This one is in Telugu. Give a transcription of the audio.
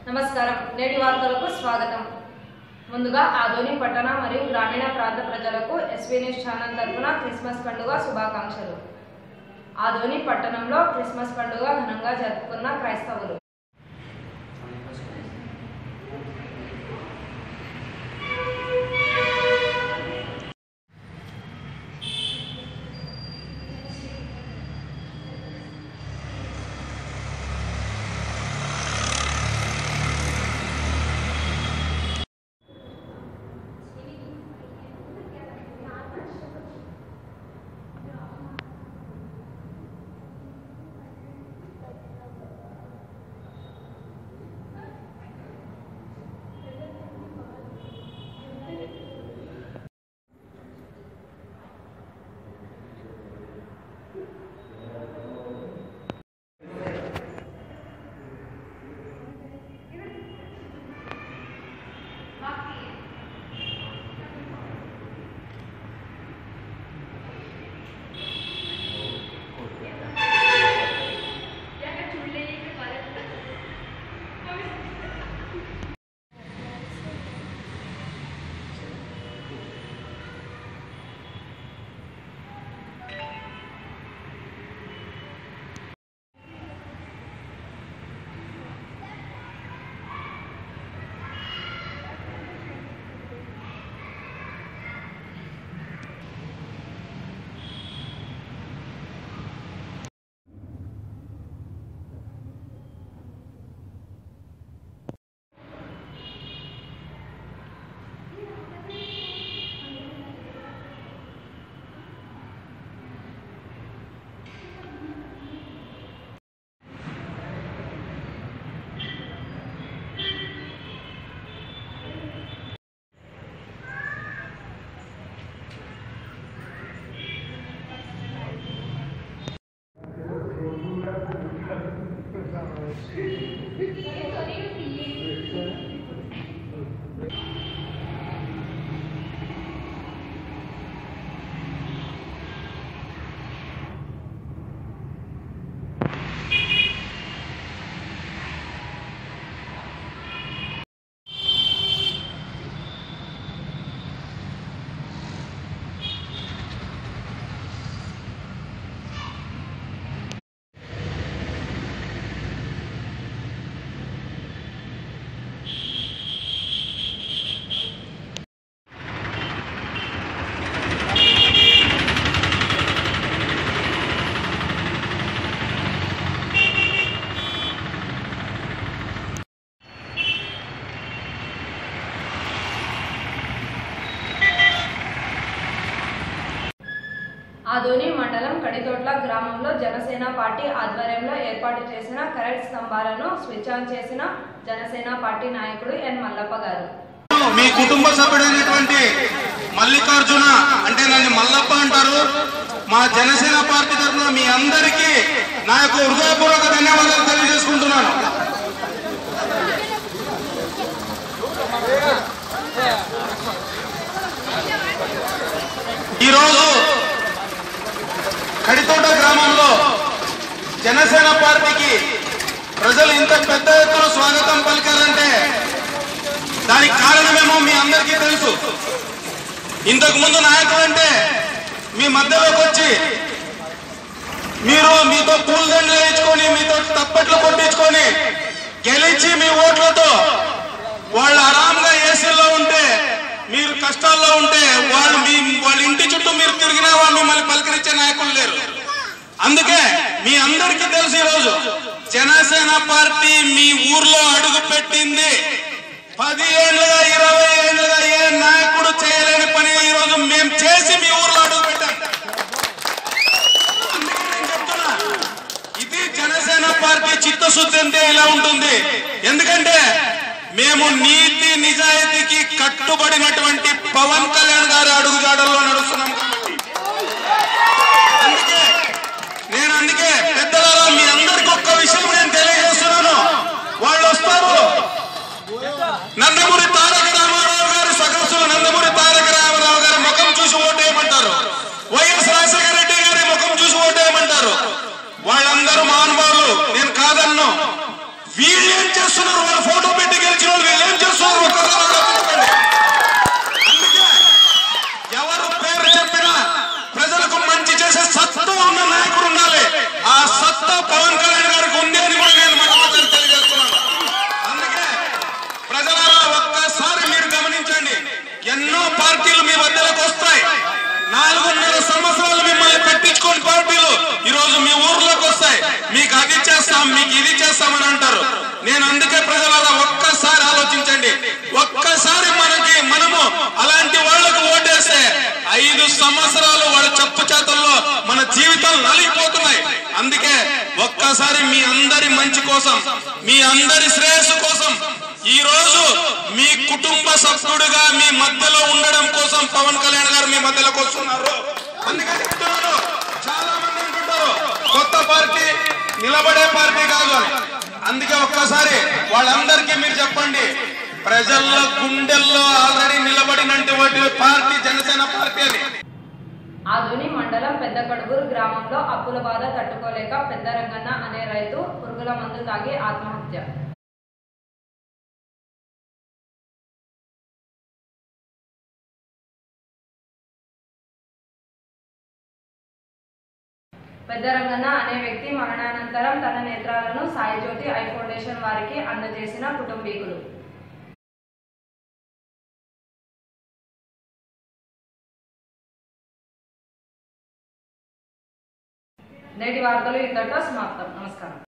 నమస్కారం నేటి వార్తలకు స్వాగతం ముందుగా ఆదోని పట్టణ మరియు గ్రామీణ ప్రాంత ప్రజలకు ఎస్వీ న్యూస్ ఛానల్ తరఫున క్రిస్మస్ పండుగ శుభాకాంక్షలు ఆదోని పట్టణంలో క్రిస్మస్ పండుగ ఘనంగా జరుపుకున్న క్రైస్తవులు ఆదోని మండలం కడితోట్ల గ్రామంలో జనసేన పార్టీ ఆధ్వర్యంలో ఏర్పాటు చేసిన కరెంట్ స్తంభాలను స్విచ్ ఆన్ చేసిన జనసేన పార్టీ నాయకుడు ఎన్ మల్లప్ప గారు మీ కుటుంబ సభ్యుడైనటువంటి మల్లికార్జున అంటే నన్ను మల్లప్ప అంటారు మా జనసేన పార్టీ తరఫున మీ అందరికీ నా యొక్క హృదయపూర్వక ధన్యవాదాలు తెలియజేసుకుంటున్నాను ఈరోజు కడితోట గ్రామంలో జనసేన పార్టీకి ప్రజలు ఇంత పెద్ద ఎత్తున స్వాగతం పలికారంటే దానికి కారణమేమో మీ అందరికీ తెలుసు ఇంతకు ముందు నాయకులు అంటే మీ మధ్యలోకి వచ్చి మీరు మీతో పూలదండలు వేయించుకొని మీతో తప్పట్లు కొట్టించుకొని గెలిచి మీ ఓట్లతో వాళ్ళు ఆరాంగా ఏసీలో ఉంటే మీరు కష్టాల్లో ఉంటే వాళ్ళు మీ వాళ్ళ ఇంటి చుట్టూ మీరు తిరిగినా వాళ్ళు మిమ్మల్ని పలకరించే నాయకులు లేరు అందుకే మీ అందరికీ తెలుసు ఈరోజు జనసేన పార్టీ మీ ఊర్లో అడుగు పెట్టింది పది ఏళ్ళుగా ఇరవై ఏళ్ళుగా ఏ నాయకుడు చేయలేని పని ఈ రోజు మేము చేసి మీ ఊర్లో అడుగు పెట్టాం అందుకే నేను చెప్తున్నా, ఇది జనసేన పార్టీ చిత్తశుద్ధి అంటే ఇలా ఉంటుంది ఎందుకంటే మేము నీతి నిజాయితీకి కట్టుబడినటువంటి పవన్ కళ్యాణ్ గారి అడుగుజాడల్లో నడుస్తున్నాం కాబట్టి అందుకే నేను అందుకే పెద్దలలో మీ అందరికి ఒక్క విషయం నేను తెలియజేస్తున్నాను వాళ్ళు వస్తారు నందమూరి తారక రామారావు గారి సగసులు నందమూరి తారక రామారావు గారి ముఖం చూసి ఓటేయమంటారు వైఎస్ రాజశేఖర రెడ్డి గారి ముఖం చూసి ఓటేయమంటారు వాళ్ళందరూ మహానుభావులు నేను కాదన్ను వీళ్ళు ఏం చేస్తున్నారు వాళ్ళ ఫోటో అది చేస్తాం మీకు ఇది చేస్తామని అంటారు నేను అందుకే ప్రజలారా ఒక్కసారి ఆలోచించండి ఒక్కసారి మనకి మనము అలాంటి వాళ్ళకు ఓటేస్తే ఐదు సంవత్సరాలు వాళ్ళ చెప్పు చేతల్లో మన జీవితాలు నలిగిపోతున్నాయి అందుకే ఒక్కసారి మీ అందరి మంచి కోసం మీ అందరి శ్రేయస్సు కోసం ఈ రోజు మీ కుటుంబ సభ్యుడిగా మీ మధ్యలో ఉండడం కోసం పవన్ కళ్యాణ్ గారు మీ మధ్యలోకి వస్తున్నారు అందుకే చెప్తున్నాను చాలా మంది అనుకుంటారు కొత్త పార్టీ నిలబడే పార్టీ కాదు అని అందుకే ఒక్కసారి వాళ్ళందరికీ మీరు చెప్పండి ప్రజల్లో గుండెల్లో ఆల్రెడీ నిలబడినటువంటి పార్టీ జనసేన పార్టీ అని ఆధుని మండలం పెద్ద కడుగురు గ్రామంలో అప్పుల బాధ తట్టుకోలేక పెద్ద రంగన్న అనే రైతు పురుగుల మందు తాగి ఆత్మహత్య పెద్ద రంగన్న అనే వ్యక్తి మరణానంతరం తన నేత్రాలను సాయిజ్యోతి ఐ ఫౌండేషన్ వారికి అందజేసిన కుటుంబీకులు నేటి వార్తలు ఇంతటితో సమాప్తం నమస్కారం